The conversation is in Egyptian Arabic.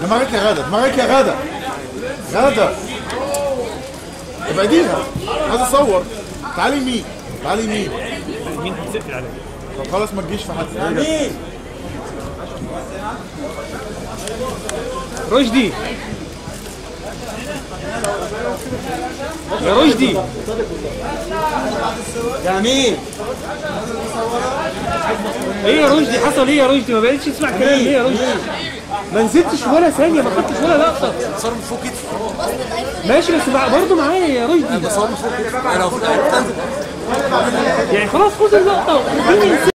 دماغك يا غادة دماغك يا غادة غادة ابعديها عايز اصور تعالي يمين تعالي يمين مين هتقفل عليك طب خلاص ما تجيش في حد مين رشدي يا رشدي يا مين ايه يا رشدي حصل ايه يا رشدي ما بقتش تسمع كلام ايه يا رشدي ما نزلتش ولا ثانيه ما خدتش ولا لقطه صار من فوق كتفي ماشي بس بقى برضه معايا يا رشدي صار من فوق كتفي انا لو فوق كتفي يعني خلاص خد اللقطه اديني